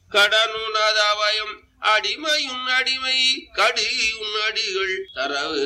கடனுனதாவயம் அடிமையுன் அடிமை கடியுன் அடிகள் தரவு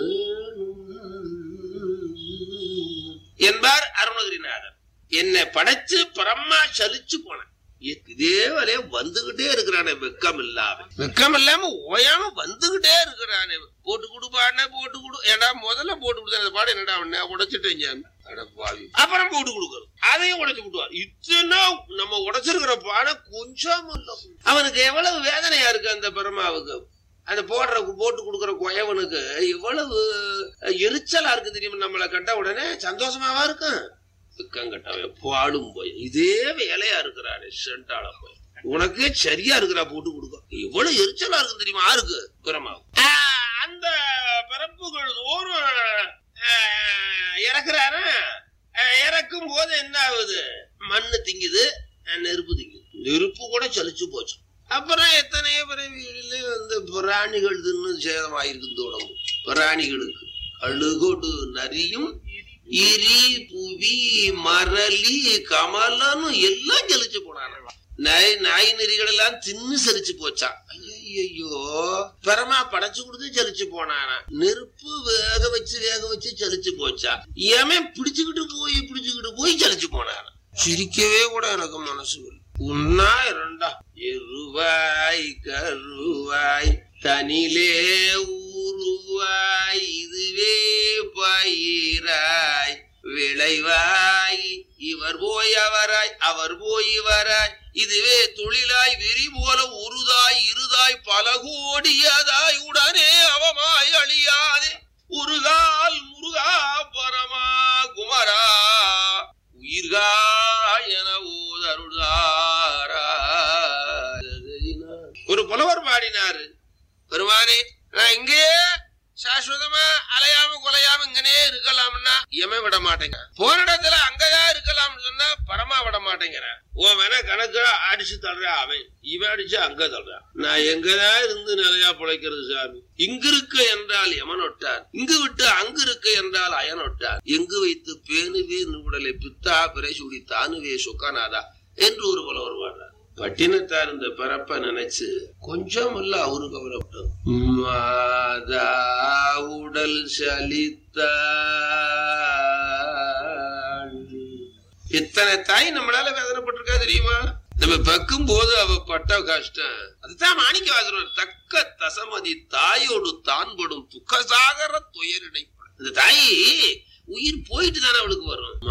என்பார் அருணகிரிநாதர் என்னை படைச்சு பரமா சலிச்சு போனேன் இதே வேலைய வந்துகிட்டே இருக்கிறானே வெக்கம் இல்லாம வெக்கம் இல்லாம ஓயாம வந்துகிட்டே இருக்கிறானே போட்டு கொடுப்பானே போட்டு கொடு ஏடா முதல்ல போட்டு கொடுத்தேன் அந்த பாடு என்னடா அவன உடைச்சிட்டேங்க அட பாவி. அப்புறம் போட்டு கொடுக்கறது அதையும் உடைச்சு விட்டுவார் இத்தனை நம்ம உடைச்சிருக்கிற பானை கொஞ்சம் இல்ல அவனுக்கு எவ்வளவு வேதனையா இருக்கு அந்த பெருமாவுக்கு அந்த போடுற போட்டு கொடுக்குற குயவனுக்கு எவ்வளவு எரிச்சலா இருக்கு தெரியுமா நம்மளை கட்ட உடனே சந்தோஷமாவா இருக்கும் துக்கங்கட்டவன் பாடும் போய் இதே வேலையா இருக்கிறாரு சென்டால போய் உனக்கு சரியா இருக்கிறா போட்டு கொடுக்க எவ்வளவு எரிச்சலா இருக்கு தெரியுமா யாருக்கு பிரமாவும் அந்த பிறப்புகள் தோறும் ஆஹ், இறக்குறாரு ஆஹ், இறக்கும் போது என்ன ஆகுது மண்ணு திங்குது ஆஹ், நெருப்பு திங்குது நெருப்பு கூட சலிச்சு போச்சு அப்புறம் எத்தனையோ பிறவிகளில வந்து பிராணிகள் தின்னு சேதமாயிருக்கு இந்த உடம்பு பிராணிகளுக்கு அழுகொடு நரியும் இரி புவி மரளி கமலன்னு எல்லாம் ஜலிச்சு போனாங்க நாய் நாய் நெறிகள் எல்லாம் தின்னு செரிச்சு போச்சா ஐயோ பரமா படைச்சு கொடுத்து ஜலிச்சு போனானா நெருப்பு வேக வச்சு வேக வச்சு ஜலிச்சு போச்சா ஏன் பிடிச்சுக்கிட்டு போய் பிடிச்சுக்கிட்டு போய் ஜலிச்சு போனானா சிரிக்கவே கூட எனக்கு மனசு வரல. உன்னா இரண்டா எருவாய் கருவாய் தனிலே ஊருவாய் இதுவே பயிராய் விளைவாய் இவர் போய் அவராய் அவர் போய் இவராய் இதுவே தொழிலாய் வெறி போல உருதாய் இருதாய் பல கோடியதாய் உடனே அவமாய் அழியாதே உருகால் முருகா பரமா குமரா உயிர்கா என ஊதருளாரா ஒரு புலவர் பாடினாரு பெருமானே நான் இங்கேயே சாஸ்வதமா அலையாம கொலையாம இங்கனே இருக்கலாம்னா எமன் விட மாட்டேங்க போன இடத்துல அங்கதான் இருக்கலாம்னு சொன்னா பரமா விட மாட்டேங்கிறேன் உன் வேணா கணக்கு அடிச்சு தள்ளுறா அவன் இவன் அடிச்சு அங்க தள்ளுறான் நான் எங்கதான் இருந்து நிலையா பிழைக்கிறது சாமி இங்கு இருக்க என்றால் எமன் ஒட்டார் இங்கு விட்டு அங்கு இருக்க என்றால் அயன் ஒட்டார் எங்கு வைத்து பேணுவே நுடலை பித்தா பிறை சுடி தானுவே சுக்கானாதா என்று ஒரு புலவர் பாடுறார் பட்டினத்தார் இந்த பிறப்ப நினைச்சு கொஞ்சம் இல்ல அவரு கவலைப்படும் மாதா உடல் சலித்த இத்தனை தாய் நம்மளால வேதனைப்பட்டிருக்கா தெரியுமா நம்ம பக்கும் போது அவ பட்ட கஷ்டம் அதுதான் மாணிக்க வாசனர் தக்க தசமதி தாயோடு தான்படும் துக்கசாகர துயரிடை இந்த தாய் உயிர் போயிட்டு தானே அவளுக்கு வரும்